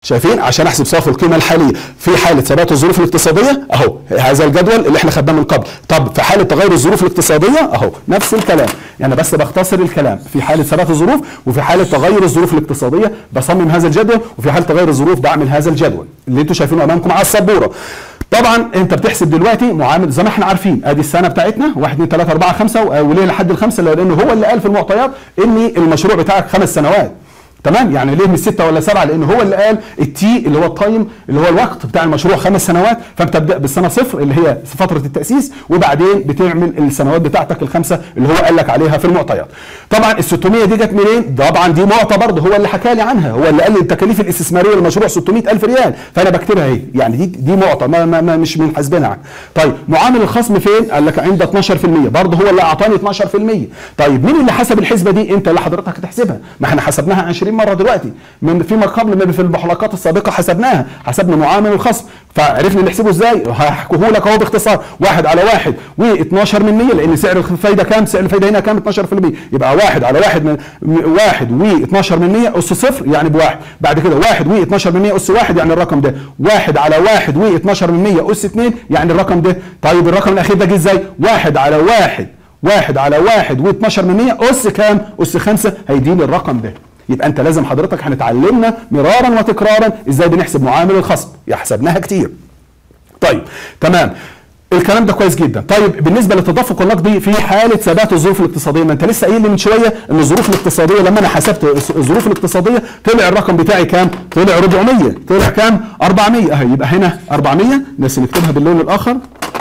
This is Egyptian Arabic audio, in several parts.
شايفين عشان احسب صافي القيمه الحاليه في حاله ثبات الظروف الاقتصاديه اهو هذا الجدول اللي احنا خدناه من قبل طب في حاله تغير الظروف الاقتصاديه اهو نفس الكلام يعني بس بختصر الكلام في حاله ثبات الظروف وفي حاله تغير الظروف الاقتصاديه بصمم هذا الجدول وفي حاله تغير الظروف بعمل هذا الجدول اللي انتم شايفينه امامكم على السبوره طبعا انت بتحسب دلوقتي معامل زي ما احنا عارفين ادي السنه بتاعتنا 1 2 3 4 5 وليه لحد الخمسه لانه هو اللي قال في المعطيات ان المشروع بتاعك خمس سنوات تمام يعني ليه مش ستة ولا سبعة لان هو اللي قال التي اللي هو التايم اللي هو الوقت بتاع المشروع خمس سنوات فبتبدا بالسنه صفر اللي هي فتره التاسيس وبعدين بتعمل السنوات بتاعتك الخمسه اللي هو قال لك عليها في المعطيات طبعا ال 600 دي جت منين طبعا دي معطى برضه هو اللي حكى لي عنها هو اللي قال لي التكاليف الاستثماريه للمشروع 600000 ريال فانا بكتبها اهي يعني دي دي معطى ما, ما, ما مش من حاسبينها طيب معامل الخصم فين قال لك عند 12% برضه هو اللي اعطاني 12% طيب مين اللي حسب الحسبه دي انت اللي حضرتك هتحسبها ما احنا حسبناها 20 مره دلوقتي من فيما قبل من في المحلقات السابقه حسبناها حسبنا معامل الخصم فعرفنا نحسبه ازاي هحكيه لك اهو باختصار واحد على واحد و12 من 100 لان سعر الفايده كام سعر الفايده هنا كام 12% يبقى واحد على واحد من واحد و12 من 100 اس صفر يعني بواحد بعد كده واحد و12 من 100 اس واحد يعني الرقم ده واحد على واحد و12 من 100 اس 2 يعني الرقم ده طيب الرقم الاخير ده جه ازاي واحد على واحد واحد على واحد و12 من 100 اس كام اس 5 هيديني الرقم ده يبقى انت لازم حضرتك احنا اتعلمنا مرارا وتكرارا ازاي بنحسب معامل الخصم يا حسبناها كتير طيب تمام الكلام ده كويس جدا طيب بالنسبه للتدفق النقدي في حاله ثبات الظروف الاقتصاديه ما انت لسه قايل لي من شويه ان الظروف الاقتصاديه لما انا حسبت الظروف الاقتصاديه طلع الرقم بتاعي كام طلع 400 طلع كام 400 اهي يبقى هنا 400 بس نكتبها باللون الاخر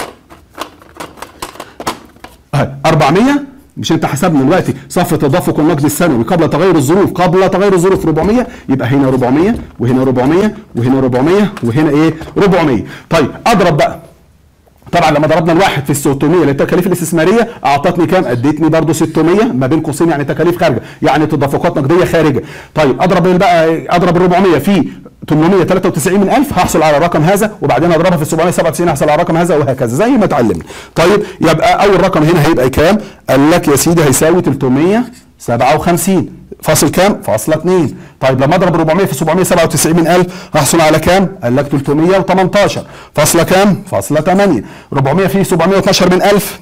اهي 400 مش انت حسبنا دلوقتي صف التدفق النقدي السنوي قبل تغير الظروف قبل تغير الظروف 400 يبقى هنا 400 وهنا 400 وهنا 400 وهنا ايه 400 طيب اضرب بقى طبعا لما ضربنا الواحد في ال 600 للتكاليف الاستثماريه اعطتني كام؟ ادتني برضه 600 ما بين قوسين يعني تكاليف خارجه يعني تدفقات نقديه خارجه. طيب اضرب بقى اضرب ال 400 في 893000 هحصل على الرقم هذا وبعدين اضربها في 797 هحصل على الرقم هذا وهكذا زي ما اتعلمنا. طيب يبقى اول رقم هنا هيبقى كام؟ قال لك يا سيدي هيساوي 357 فاصل كام؟ فاصلة 2 طيب لما اضرب 400 في 797000 هحصل على كام؟ قال لك 318 فاصلة كام؟ فاصلة 8 400 في 712 من 1000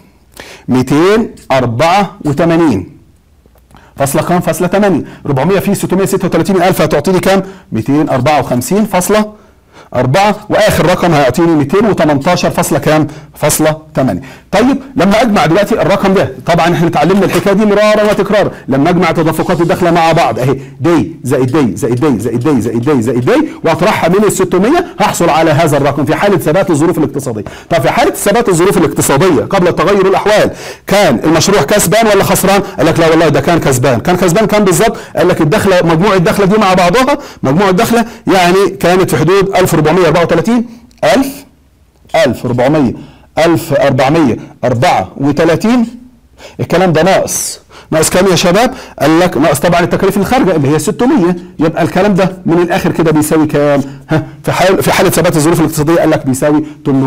284 فاصلة كام؟ فاصلة 8 400 في 636000 هتعطيني كام؟ 254 فاصلة أربعة وآخر رقم هيعطيني 218 فاصلة كام؟ فاصلة 8 طيب لما أجمع دلوقتي الرقم ده طبعا احنا اتعلمنا الحكاية دي مرارا وتكرارا لما أجمع تدفقات الداخلة مع بعض أهي دي زائد دي زائد دي زائد دي زائد دي زائد دي وأطرحها من ال 600 هحصل على هذا الرقم في حالة ثبات الظروف الاقتصادية طب في حالة ثبات الظروف الاقتصادية قبل تغير الأحوال كان المشروع كسبان ولا خسران؟ قال لك لا والله ده كان كسبان كان كسبان كام بالظبط؟ قال لك الدخلة مجموع الدخلة دي مع بعضها مجموع الدخلة يعني كانت في حدود 1434 1000 1400 1434 الكلام ده ناقص ناقص كام يا شباب؟ قال لك ناقص طبعا التكاليف الخارجه اللي هي 600 يبقى الكلام ده من الاخر كده بيساوي كام؟ ها في حال في حاله ثبات الظروف الاقتصاديه قال لك بيساوي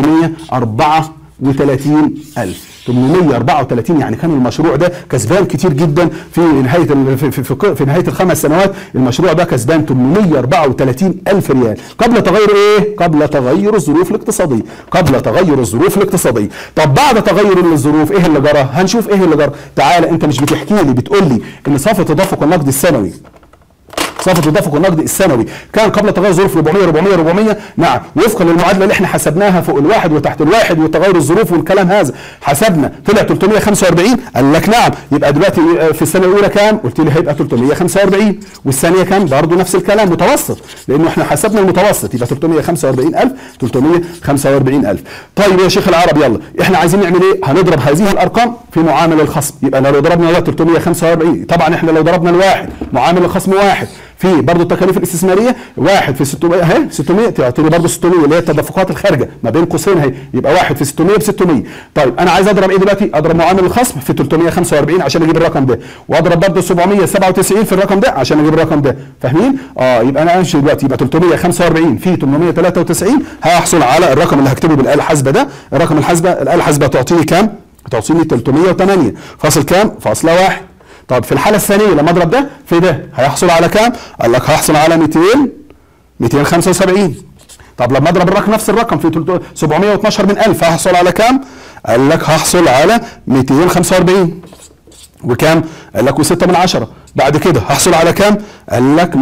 834000 834 يعني كان المشروع ده كسبان كتير جدا في نهايه ال- في, في, في, في نهايه الخمس سنوات المشروع ده كسبان 834 الف ريال قبل تغير ايه؟ قبل تغير الظروف الاقتصاديه قبل تغير الظروف الاقتصاديه طب بعد تغير الظروف ايه اللي جرى؟ هنشوف ايه اللي جرى تعالى انت مش بتحكي لي بتقول لي ان صافي التدفق النقدي السنوي صافي التدفق النقدي السنوي كان قبل تغير الظروف 400 400 400 نعم وفقا للمعادله اللي احنا حسبناها فوق الواحد وتحت الواحد وتغير الظروف والكلام هذا حسبنا طلع 345 قال لك نعم يبقى دلوقتي في السنه الاولى كام؟ قلت لي هيبقى 345 والثانيه كام؟ برضه نفس الكلام متوسط لانه احنا حسبنا المتوسط يبقى 345000 345000 طيب يا شيخ العرب يلا احنا عايزين نعمل ايه؟ هنضرب هذه الارقام في معامل الخصم يبقى لو ضربنا ده 345 طبعا احنا لو ضربنا الواحد معامل الخصم واحد في برضه التكاليف الاستثماريه واحد في 600 اهي 600 تعطيني برضه 600 اللي هي التدفقات الخارجه ما بين قوسين اهي يبقى واحد في 600 ب 600 طيب انا عايز اضرب ايه دلوقتي؟ اضرب معامل الخصم في 345 عشان اجيب الرقم ده واضرب برضه 797 في الرقم ده عشان اجيب الرقم ده فاهمين؟ اه يبقى انا امشي دلوقتي يبقى 345 في 893 هحصل على الرقم اللي هكتبه بالاله الحاسبه ده الرقم الحاسبه الاله الحاسبه تعطيني كام؟ تعطيني 308 فاصل كام؟ فاصله واحد طب في الحاله الثانيه لما اضرب ده في ده هيحصل على كام؟ قال لك هيحصل على 275 طب لما اضرب الرقم نفس الرقم في 300 712 من 1000 هحصل على كام؟ قال لك هحصل على 245 وكام؟ قال لك و6 من 10 بعد كده هحصل على كام؟ قال لك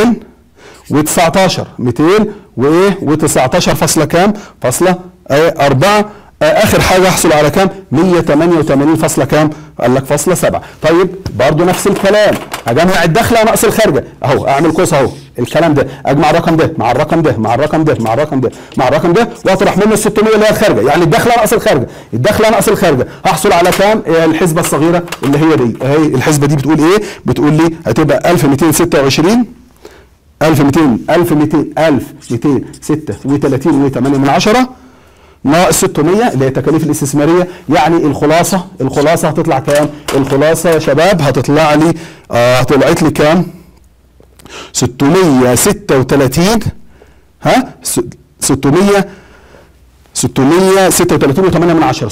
219 200 وايه و19 فاصلة كام؟ فاصلة ايه 4 اخر حاجه احصل على كام 188 فاصله كام قال لك فاصله 7 طيب برضو نفس الكلام اجمع الداخله ناقص الخارجه اهو اعمل قوس اهو الكلام ده اجمع الرقم ده مع الرقم ده مع الرقم ده مع الرقم ده مع الرقم ده واطرح منه ال 600 اللي هي الخارجه يعني الداخله ناقص الخارجه الداخله ناقص الخارجه هحصل على كام الحسبه الصغيره اللي هي دي اهي الحسبه دي بتقول ايه بتقول لي هتبقى 1226 1200 1200 1236 و8 من 10 ناقص 600 اللي هي التكاليف الاستثماريه يعني الخلاصه الخلاصه هتطلع كام؟ الخلاصه يا شباب هتطلع لي آه طلعت لي كام؟ 636 ها 600 636 و8 من 10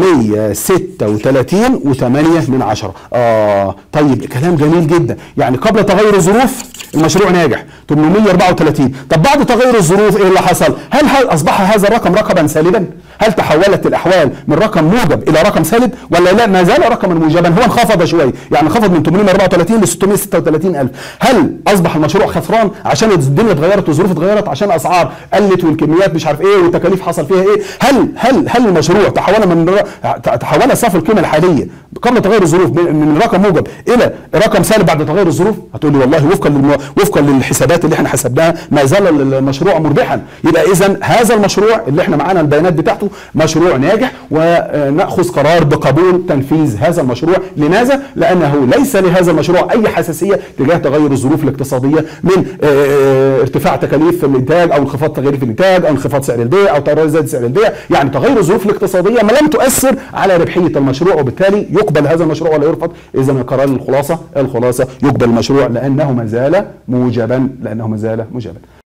636 و8 من 10 اه طيب كلام جميل جدا يعني قبل تغير الظروف المشروع ناجح 834 طب بعد تغير الظروف ايه اللي حصل هل, هل اصبح هذا الرقم رقما سالبا هل تحولت الاحوال من رقم موجب الى رقم سالب ولا لا ما زال رقما موجبا هو انخفض شويه يعني انخفض من 834 ل 636 الف هل اصبح المشروع خسران عشان الدنيا اتغيرت والظروف اتغيرت عشان الاسعار قلت والكميات مش عارف ايه والتكاليف حصل فيها ايه هل هل هل المشروع تحول من تحول صافي القيمه الحاليه قبل تغير الظروف من رقم موجب الى رقم سالب بعد تغير الظروف هتقول لي والله وفقا للم... وفقا للحسابات اللي احنا حسبناها ما زال المشروع مربحا يبقى اذا هذا المشروع اللي احنا معانا البيانات بتاعته مشروع ناجح وناخذ قرار بقبول تنفيذ هذا المشروع لماذا لانه ليس لهذا المشروع اي حساسيه تجاه تغير الظروف الاقتصاديه من ارتفاع تكاليف الانتاج او انخفاض تكاليف الانتاج او انخفاض سعر البيع او زياده سعر البيع يعني تغير الظروف الاقتصاديه ما لم تؤثر على ربحيه المشروع وبالتالي يقبل هذا المشروع ولا يرفض اذا القرار الخلاصه الخلاصه يقبل المشروع لانه ما زال موجبا لانه ما زال موجبا